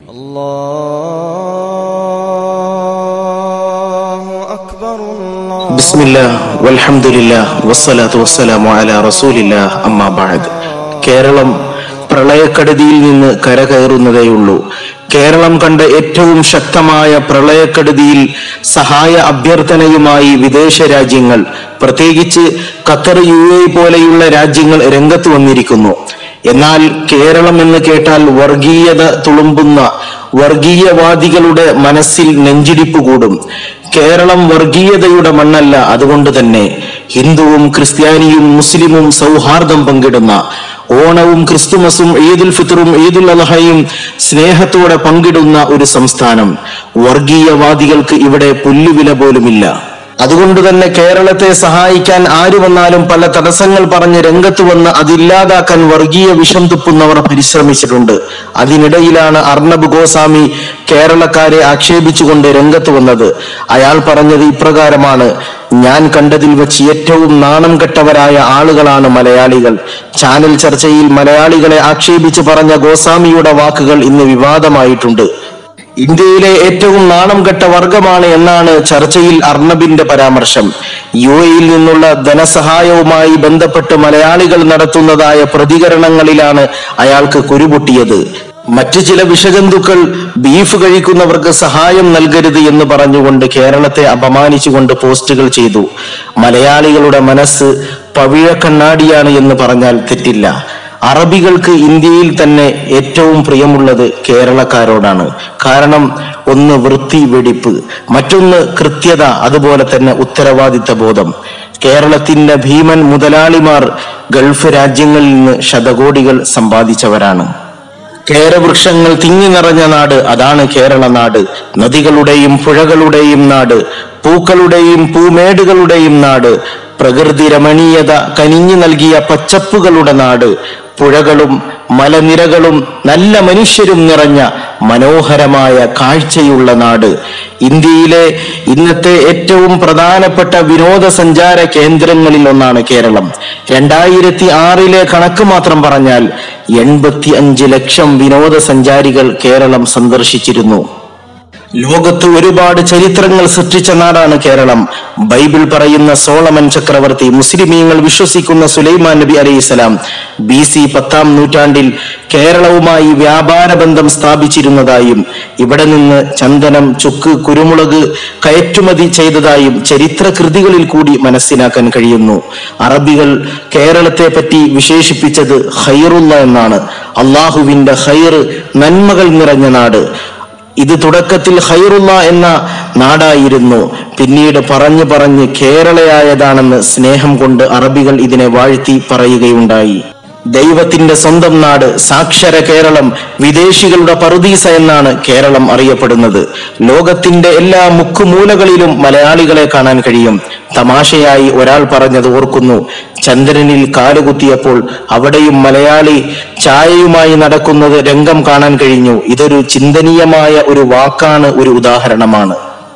الله أكبر الله بسم الله والحمد لله والصلاة والسلام على رسول الله أما بعد കേരളം പ്രളയക്കെടുതിയിൽ നിന്ന് കരകയറുന്നതേയുള്ളൂ കേരളം കണ്ട ഏറ്റവും ശക്തമായ പ്രളയക്കെടുതിയിൽ സഹായ അഭ്യർത്ഥനയുമായി വിദേശ രാജ്യങ്ങൾ പ്രത്യേകിച്ച് ഖത്തർ യു എ പോലെയുള്ള രാജ്യങ്ങൾ രംഗത്ത് വന്നിരിക്കുന്നു എന്നാൽ കേരളം എന്ന് കേട്ടാൽ വർഗീയത തുളുമ്പുന്ന വർഗീയവാദികളുടെ മനസ്സിൽ നെഞ്ചിടിപ്പ് കൂടും കേരളം വർഗീയതയുടെ മണ്ണല്ല അതുകൊണ്ട് തന്നെ ഹിന്ദുവും ക്രിസ്ത്യാനിയും മുസ്ലിമും സൗഹാർദ്ദം പങ്കിടുന്ന ഓണവും ക്രിസ്തുമസും ഈദുൽ ഫിത്തറും ഈദുൽ അലഹയും സ്നേഹത്തോടെ പങ്കിടുന്ന ഒരു സംസ്ഥാനം വർഗീയവാദികൾക്ക് ഇവിടെ പുല്ലുവില പോലുമില്ല അതുകൊണ്ട് തന്നെ കേരളത്തെ സഹായിക്കാൻ ആര് വന്നാലും പല തടസ്സങ്ങൾ പറഞ്ഞ് രംഗത്ത് വന്ന് അതില്ലാതാക്കാൻ വർഗീയ വിഷം തുപ്പുന്നവർ പരിശ്രമിച്ചിട്ടുണ്ട് അതിനിടയിലാണ് അർണബ് ഗോസ്വാമി കേരളക്കാരെ ആക്ഷേപിച്ചുകൊണ്ട് രംഗത്ത് വന്നത് അയാൾ പറഞ്ഞത് ഇപ്രകാരമാണ് ഞാൻ കണ്ടതിൽ വെച്ച് ഏറ്റവും നാണം കെട്ടവരായ ആളുകളാണ് മലയാളികൾ ചാനൽ ചർച്ചയിൽ മലയാളികളെ ആക്ഷേപിച്ച് പറഞ്ഞ ഗോസ്വാമിയുടെ വാക്കുകൾ ഇന്ന് വിവാദമായിട്ടുണ്ട് ഇന്ത്യയിലെ ഏറ്റവും നാണം കെട്ട വർഗമാണ് എന്നാണ് ചർച്ചയിൽ അർണബിന്റെ പരാമർശം യു എയിൽ നിന്നുള്ള ധനസഹായവുമായി ബന്ധപ്പെട്ട് മലയാളികൾ നടത്തുന്നതായ പ്രതികരണങ്ങളിലാണ് അയാൾക്ക് കുരുപൊട്ടിയത് മറ്റു ചില വിഷജന്തുക്കൾ ബീഫ് കഴിക്കുന്നവർക്ക് സഹായം നൽകരുത് എന്ന് പറഞ്ഞുകൊണ്ട് കേരളത്തെ അപമാനിച്ചുകൊണ്ട് പോസ്റ്റുകൾ ചെയ്തു മലയാളികളുടെ മനസ്സ് പവിഴ കണ്ണാടിയാണ് എന്ന് പറഞ്ഞാൽ തെറ്റില്ല അറബികൾക്ക് ഇന്ത്യയിൽ തന്നെ ഏറ്റവും പ്രിയമുള്ളത് കേരളക്കാരോടാണ് കാരണം ഒന്ന് വൃത്തി വെടിപ്പ് മറ്റൊന്ന് കൃത്യത അതുപോലെ തന്നെ ഉത്തരവാദിത്ത ബോധം കേരളത്തിന്റെ ഭീമൻ മുതലാളിമാർ ഗൾഫ് രാജ്യങ്ങളിൽ നിന്ന് ശതകോടികൾ സമ്പാദിച്ചവരാണ് കേരവൃക്ഷങ്ങൾ തിങ്ങി നിറഞ്ഞ നാട് അതാണ് കേരള നാട് നദികളുടെയും പുഴകളുടെയും നാട് പൂക്കളുടെയും പൂമേടുകളുടെയും നാട് പ്രകൃതി രമണീയത കനിഞ്ഞു നൽകിയ പച്ചപ്പുകളുടെ നാട് പുഴകളും മലനിരകളും നല്ല മനുഷ്യരും നിറഞ്ഞ മനോഹരമായ കാഴ്ചയുള്ള നാട് ഇന്ത്യയിലെ ഇന്നത്തെ ഏറ്റവും പ്രധാനപ്പെട്ട വിനോദസഞ്ചാര കേന്ദ്രങ്ങളിൽ ഒന്നാണ് കേരളം രണ്ടായിരത്തി ആറിലെ കണക്ക് മാത്രം പറഞ്ഞാൽ എൺപത്തി അഞ്ച് ലക്ഷം വിനോദസഞ്ചാരികൾ കേരളം സന്ദർശിച്ചിരുന്നു ലോകത്ത് ഒരുപാട് ചരിത്രങ്ങൾ സൃഷ്ടിച്ച നാടാണ് കേരളം ബൈബിൾ പറയുന്ന സോളമൻ ചക്രവർത്തി മുസ്ലിമീങ്ങൾ വിശ്വസിക്കുന്ന സുലൈമാൻ നബി അലൈഹിസ്സലാം ബി സി പത്താം നൂറ്റാണ്ടിൽ കേരളവുമായി വ്യാപാര ബന്ധം സ്ഥാപിച്ചിരുന്നതായും ഇവിടെ നിന്ന് ചന്ദനം ചുക്ക് കുരുമുളക് കയറ്റുമതി ചെയ്തതായും ചരിത്ര കൃതികളിൽ കൂടി മനസ്സിലാക്കാൻ കഴിയുന്നു അറബികൾ കേരളത്തെ പറ്റി വിശേഷിപ്പിച്ചത് ഹൈറുള്ള എന്നാണ് അള്ളാഹുവിന്റെ ഹൈർ നന്മകൾ നിറഞ്ഞ നാട് ഇത് തുടക്കത്തിൽ ഹൈറുള്ള എന്ന നാടായിരുന്നു പിന്നീട് പറഞ്ഞു പറഞ്ഞ് കേരളയായതാണെന്ന് സ്നേഹം കൊണ്ട് അറബികൾ ഇതിനെ വാഴ്ത്തി പറയുകയുണ്ടായി ദൈവത്തിന്റെ സ്വന്തം നാട് സാക്ഷര കേരളം വിദേശികളുടെ പറുദീസ എന്നാണ് കേരളം അറിയപ്പെടുന്നത് ലോകത്തിന്റെ എല്ലാ മുക്കുമൂലകളിലും മലയാളികളെ കാണാൻ കഴിയും തമാശയായി ഒരാൾ പറഞ്ഞത് ഓർക്കുന്നു ചന്ദ്രനിൽ കാലുകുത്തിയപ്പോൾ അവിടെയും മലയാളി ചായയുമായി നടക്കുന്നത് രംഗം കാണാൻ കഴിഞ്ഞു ഇതൊരു ചിന്തനീയമായ ഒരു വാക്കാണ് ഒരു ഉദാഹരണമാണ്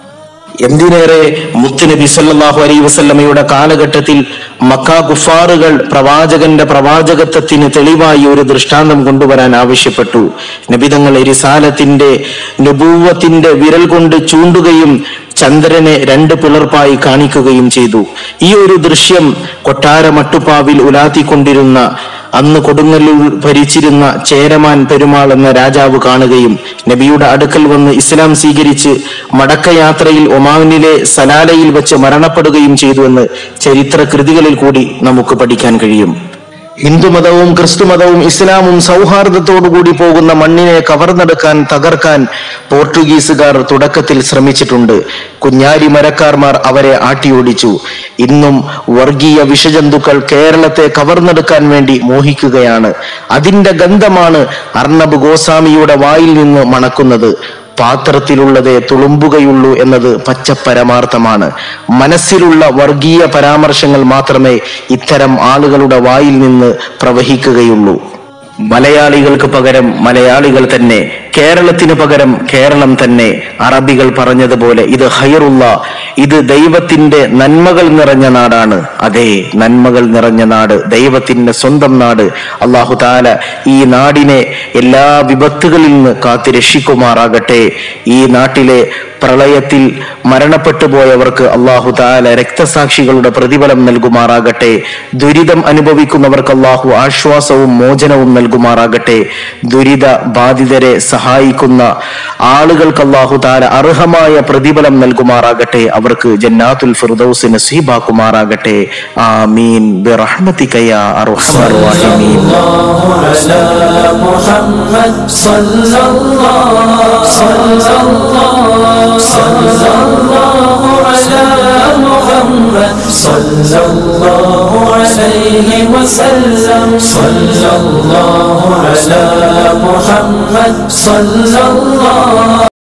എന്തിനേറെ മുത്തുനബി സല്ലല്ലാഹു അലൈഹി വസല്ലമയുടെ കാലഘട്ടത്തിൽ മക്ക കുഫാറുകൾ പ്രവാചകന്റെ പ്രവാചകത്വത്തിന് തെളിവായി ഒരു ദൃഷ്ടാന്തം കൊണ്ടുവരാൻ ആവശ്യപ്പെട്ടു നബിതങ്ങൾ റിസാലത്തിന്റെ നുബൂവത്തിന്റെ വിരൽ കൊണ്ട് ചൂണ്ടുകയും ചന്ദ്രനെ രണ്ട് പിളർപ്പായി കാണിക്കുകയും ചെയ്തു ഈ ഒരു ദൃശ്യം കൊട്ടാര മട്ടുപ്പാവിൽ ഉലാത്തിക്കൊണ്ടിരുന്ന അന്ന് കൊടുങ്ങല്ലൂർ ഭരിച്ചിരുന്ന ചേരമാൻ പെരുമാൾ എന്ന രാജാവ് കാണുകയും നബിയുടെ അടുക്കൽ വന്ന് ഇസ്ലാം സ്വീകരിച്ച് മടക്കയാത്രയിൽ ഒമാനിലെ സലാലയിൽ വെച്ച് മരണപ്പെടുകയും ചെയ്തുവെന്ന് ചരിത്ര കൃതികളിൽ കൂടി നമുക്ക് പഠിക്കാൻ കഴിയും ഹിന്ദുമതവും ക്രിസ്തുമതവും ഇസ്ലാമും സൗഹാർദ്ദത്തോടുകൂടി പോകുന്ന മണ്ണിനെ കവർന്നെടുക്കാൻ തകർക്കാൻ പോർട്ടുഗീസുകാർ തുടക്കത്തിൽ ശ്രമിച്ചിട്ടുണ്ട് കുഞ്ഞാലി മരക്കാർമാർ അവരെ ആട്ടിയോടിച്ചു ഇന്നും വർഗീയ വിഷജന്തുക്കൾ കേരളത്തെ കവർന്നെടുക്കാൻ വേണ്ടി മോഹിക്കുകയാണ് അതിന്റെ ഗന്ധമാണ് അർണബ് ഗോസ്വാമിയുടെ വായിൽ നിന്ന് മണക്കുന്നത് പാത്രത്തിലുള്ളതേ തുളുമ്പുകയുള്ളൂ എന്നത് പച്ചപ്പരമാർത്ഥമാണ് മനസ്സിലുള്ള വർഗീയ പരാമർശങ്ങൾ മാത്രമേ ഇത്തരം ആളുകളുടെ വായിൽ നിന്ന് പ്രവഹിക്കുകയുള്ളൂ മലയാളികൾക്ക് പകരം മലയാളികൾ തന്നെ കേരളത്തിന് പകരം കേരളം തന്നെ അറബികൾ പറഞ്ഞതുപോലെ ഇത് ഹൈറുള്ള ഇത് ദൈവത്തിന്റെ നന്മകൾ നിറഞ്ഞ നാടാണ് അതെ നന്മകൾ നിറഞ്ഞ നാട് ദൈവത്തിന്റെ സ്വന്തം നാട് അള്ളാഹു താല ഈ നാടിനെ എല്ലാ വിപത്തുകളിൽ നിന്ന് കാത്തു രക്ഷിക്കുമാറാകട്ടെ ഈ നാട്ടിലെ പ്രളയത്തിൽ മരണപ്പെട്ടു പോയവർക്ക് അള്ളാഹു താല രക്തസാക്ഷികളുടെ പ്രതിഫലം നൽകുമാറാകട്ടെ ദുരിതം അനുഭവിക്കുന്നവർക്ക് അള്ളാഹു ആശ്വാസവും മോചനവും നൽകുമാറാകട്ടെ ദുരിത ബാധിതരെ സഹായിക്കുന്ന ആളുകൾക്ക് അള്ളാഹു താല അർഹമായ പ്രതിഫലം നൽകുമാറാകട്ടെ അവർക്ക് ജന്നാത്തുൽ ഫിർദൗസ് നസീബാക്കുമാറാകട്ടെ ആമീൻ ബിറഹ്മതിക യാ അർഹമർ റഹീമീൻ صلى الله على محمد صلى الله عليه وسلم صلى الله على محمد صلى الله